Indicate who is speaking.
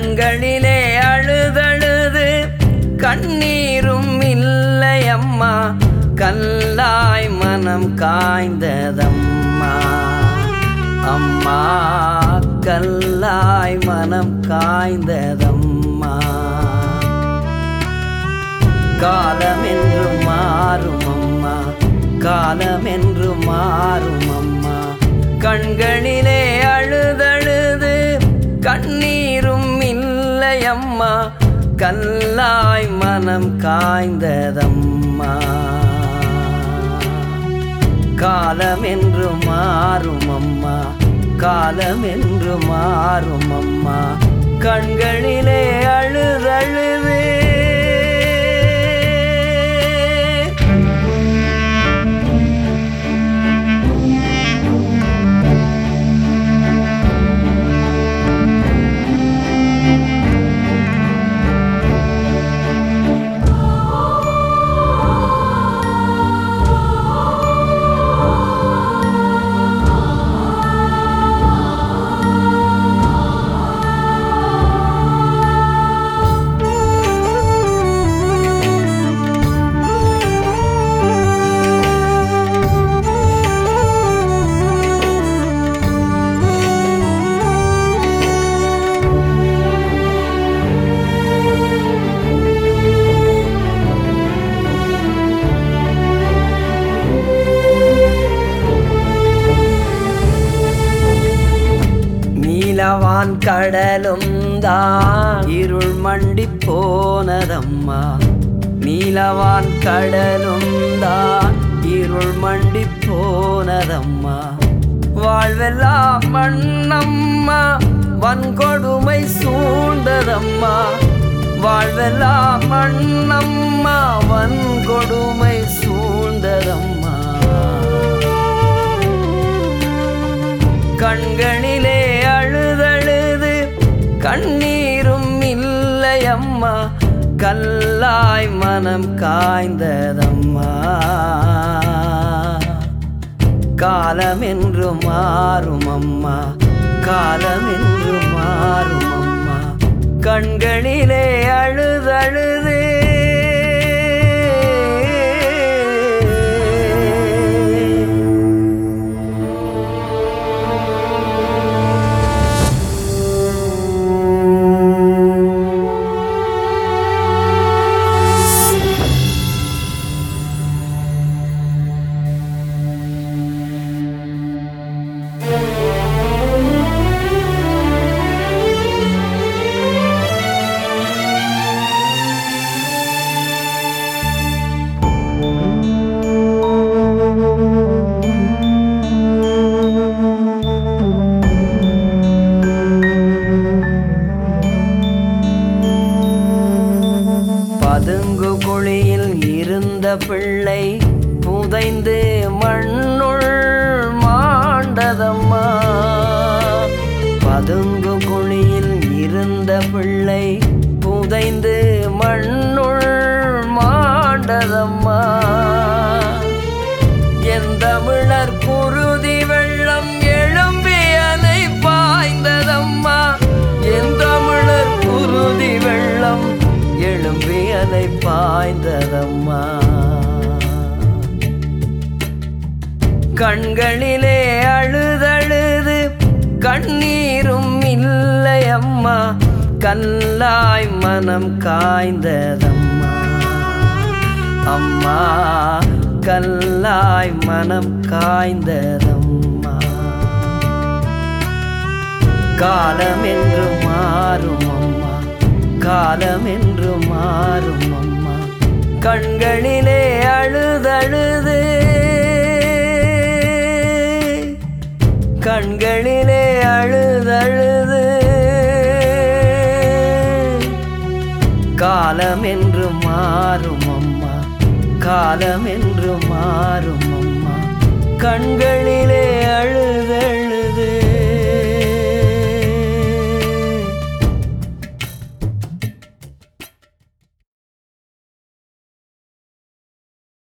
Speaker 1: கண்களிலே அழுதழுது கண்ணீரும் இல்லை அம்மா கல்லாய் மனம் காய்ந்ததம்மா அம்மா கல்லாய் மனம் காய்ந்ததம்மா காலமென்று மாறும் அம்மா காலமென்று மாறும் அம்மா கண்களிலே அழுதழுது கண்ணீரும் இல்லை அம்மா கல்லாய் மனம் காய்ந்ததம்மா காலமென்று மாறும் அம்மா காலமென்று மாறும் அம்மா கண்களிலே அழுதழுது நீலவான் கடலும் தான் இருள் மண்டி போனதம்மா நீலவான் கடலும் தான் இருள் மண்டி போனதம்மா வாழ்வெல்லாம் மண்ணம்மா வன்கொடுமை சூழ்ந்ததம்மா வாழ்வெல்லாம் மண்ணம்மா வன்கொடுமை சூழ்ந்ததம்மா கண்களிலே அழுதழுது கண்ணீரும் இல்லை அம்மா கல்லாய் மனம் காய்ந்ததம்மா காலமென்று மாறும் அம்மா காலமென்று மாறும் அம்மா கண்களிலே அழுதழுது பதுங்கு குழியில் இருந்த பிள்ளை புதைந்து மண்ணுள் மாண்டதம்மா பதுங்கு குழியில் இருந்த பிள்ளை புதைந்து மண்ணுள் மாண்டதம்மா என் தமிழர் குருதி வெள்ளம் எழும்பி அலை பாய்ந்ததம்மா என் தமிழர் குருதி வெள்ளம் எழும்பி அலை பாய்ந்ததம்மா கண்களிலே அழுதழுது கண்ணீரும் இல்லை அம்மா கல்லாய் மனம் காய்ந்ததம்மா அம்மா கல்லாய் மனம் காய்ந்ததம்மா காலமென்று மாறும் அம்மா காலமென்று மாறும் அம்மா கண்களிலே அழுதழுது கண்களிலே அழுதழுது காலமென்று மாறும் அம்மா காலமென்று மாறும் அம்மா கண்களிலே